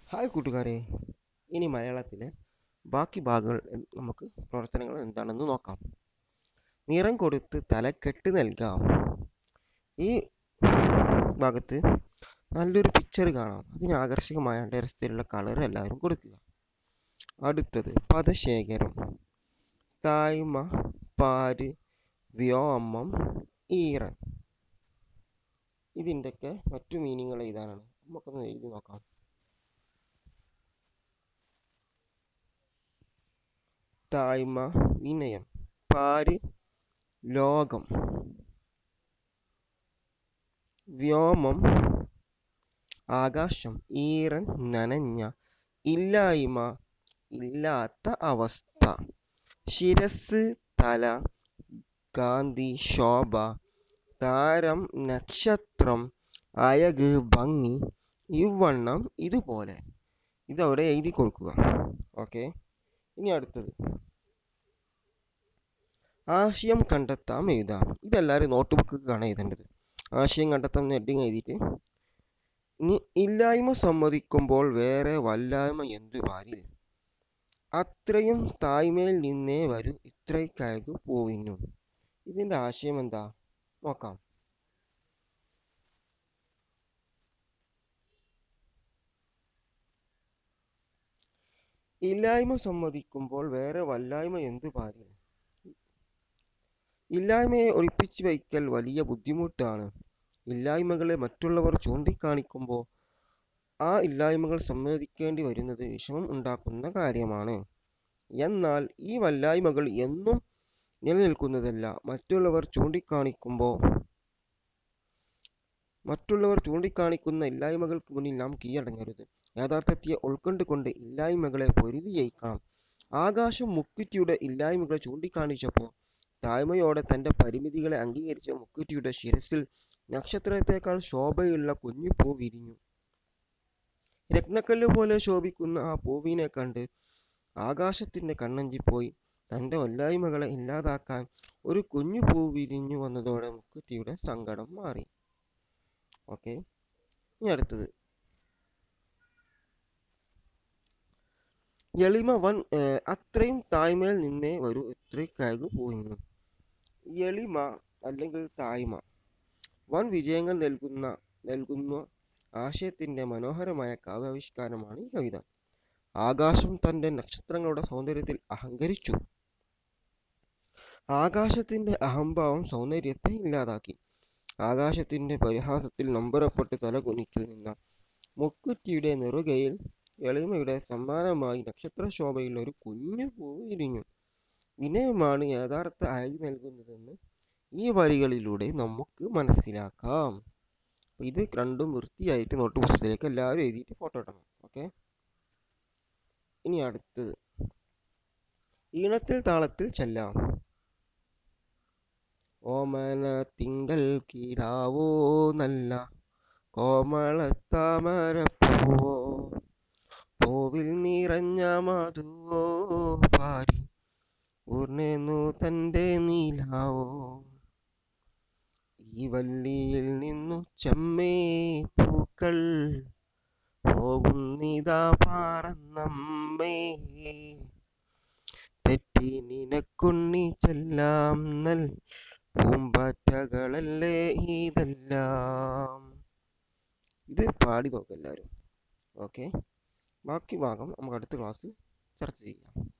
hi കൂട്ടുകാരെ ഇനി മലയാളത്തിലെ ബാക്കി ഭാഗങ്ങൾ എൻ- നമുക്ക് പ്രവർത്തനങ്ങൾ എന്താണെന്ന് നോക്കാം നിറം കൊടുത്ത് തലക്കെട്ട് നൽകാം ഈ ഭാഗത്ത് നല്ലൊരു പിക്ചർ കാണാം അതിന് ആകർഷകമായ രസത്തിലുള്ള കളർ എല്ലാവരും കൊടുക്കുക അടുത്തത് പദശേഖരം തായ്മ പാര് വ്യോമം ഈറൻ ഇതിൻ്റെയൊക്കെ മറ്റു മീനിങ്ങൾ എഴുതാനാണ് നമുക്കൊന്ന് എഴുതി നോക്കാം തായ്മ വിനയം പാര് ലോകം വ്യോമം ആകാശം ഈറൻ നനഞ്ഞ ഇല്ലായ്മ ഇല്ലാത്ത അവസ്ഥ ശിരസ് തല കാന്തി ശോഭ താരം നക്ഷത്രം അയക് ഭംഗി ഇവണ്ണം ഇതുപോലെ ഇതവിടെ എഴുതി കൊടുക്കുക ഓക്കെ ഇനി അടുത്തത് ആശയം കണ്ടെത്താം എഴുതാം ഇതെല്ലാവരും നോട്ട് ബുക്ക് കാണാൻ എഴുതേണ്ടത് ആശയം കണ്ടെത്താം ഹെഡിങ് എഴുതിയിട്ട് ഇനി ഇല്ലായ്മ സമ്മതിക്കുമ്പോൾ വേറെ വല്ലായ്മ എന്തു വാരി അത്രയും തായ്മയിൽ നിന്നേ വരൂ ഇത്രയ്ക്കയകു പോയിന്നു ഇതിൻ്റെ ആശയം എന്താ നോക്കാം ഇല്ലായ്മ സമ്മതിക്കുമ്പോൾ വേറെ വല്ലായ്മ എന്തു പാരി ഇല്ലായ്മയെ ഒളിപ്പിച്ചു വയ്ക്കൽ വലിയ ബുദ്ധിമുട്ടാണ് ഇല്ലായ്മകളെ മറ്റുള്ളവർ ചൂണ്ടിക്കാണിക്കുമ്പോൾ ആ ഇല്ലായ്മകൾ സമ്മതിക്കേണ്ടി വരുന്നത് വിഷമം ഉണ്ടാക്കുന്ന കാര്യമാണ് എന്നാൽ ഈ വല്ലായ്മകൾ എന്നും നിലനിൽക്കുന്നതല്ല മറ്റുള്ളവർ ചൂണ്ടിക്കാണിക്കുമ്പോൾ മറ്റുള്ളവർ ചൂണ്ടിക്കാണിക്കുന്ന ഇല്ലായ്മകൾക്ക് മുന്നിൽ നാം കീഴടങ്ങരുത് യാഥാർത്ഥ്യത്തെ ഉൾക്കൊണ്ടുകൊണ്ട് ഇല്ലായ്മകളെ പൊരുതി ജയിക്കണം ആകാശം മുക്കുറ്റിയുടെ ഇല്ലായ്മകളെ ചൂണ്ടിക്കാണിച്ചപ്പോൾ താഴ്മയോടെ തൻ്റെ പരിമിതികളെ അംഗീകരിച്ച മുക്കുറ്റിയുടെ ശിരസിൽ നക്ഷത്രത്തേക്കാൾ ശോഭയുള്ള കുഞ്ഞു പൂ വിരിഞ്ഞു രത്നക്കല്ല് പോലെ ശോഭിക്കുന്ന ആ പൂവിനെ കണ്ട് ആകാശത്തിൻ്റെ കണ്ണഞ്ചിപ്പോയി തൻ്റെ വല്ലായ്മകളെ ഇല്ലാതാക്കാൻ ഒരു കുഞ്ഞു പൂ വിരിഞ്ഞു വന്നതോടെ മുക്കുറ്റിയുടെ സങ്കടം മാറി ഓക്കെ ഇനി അടുത്തത് എളിമ വൻ ഏർ, അത്രയും തായ്മയിൽ നിന്നേ വരൂ ഇത്രയ്ക്കായു പോയിരുന്നു എളിമ അല്ലെങ്കിൽ തായ്മ വൻ വിജയങ്ങൾ നൽകുന്ന നൽകുന്ന ആശയത്തിൻ്റെ മനോഹരമായ കാവ്യാവിഷ്കാരമാണ് ഈ കവിത ആകാശം തൻ്റെ നക്ഷത്രങ്ങളുടെ സൗന്ദര്യത്തിൽ അഹങ്കരിച്ചു ആകാശത്തിൻ്റെ അഹംഭാവം സൗന്ദര്യത്തെ ഇല്ലാതാക്കി ആകാശത്തിൻ്റെ പരിഹാസത്തിൽ നമ്പരപ്പെട്ട് തല കുനിച്ചു നിന്ന മുക്കുറ്റിയുടെ നെറുകയിൽ എളിമയുടെ സമ്മാനമായി നക്ഷത്രശോഭയുള്ള ഒരു കുഞ്ഞു പൂ വിരിഞ്ഞു വിനയമാണ് യഥാർത്ഥ അയകി നൽകുന്നതെന്ന് ഈ വരികളിലൂടെ നമുക്ക് മനസ്സിലാക്കാം അപ്പൊ ഇത് രണ്ടും വൃത്തിയായിട്ട് നോട്ട് പുസ്തകത്തിലേക്ക് എല്ലാവരും എഴുതിയിട്ട് ഫോട്ടോ ഇടണം ഓക്കെ ഇനി അടുത്തത് ഈണത്തിൽ താളത്തിൽ ചെല്ലാം ഓമന തിങ്കൾ കീടാവോ നല്ല കോമളത്താമരപ്പൂവോ പൂവിൽ നിറഞ്ഞ മധുവോ പാരി ഊർന്നു തൻ്റെ നീലാവോ ഈ വല്ലിയിൽ നിന്നു ചെമ്മേ പൂക്കൾ പോകുന്നിതാ പാറന്നമ്മേ തെറ്റി നിനക്കുണ്ണി ചെല്ലാം നൽ പൂമ്പാറ്റകളല്ലേ ഇതെല്ലാം ഇത് പാടി നോക്കാം എല്ലാവരും ഓക്കെ ബാക്കി ഭാഗം നമുക്ക് അടുത്ത ക്ലാസ്സിൽ ചർച്ച ചെയ്യാം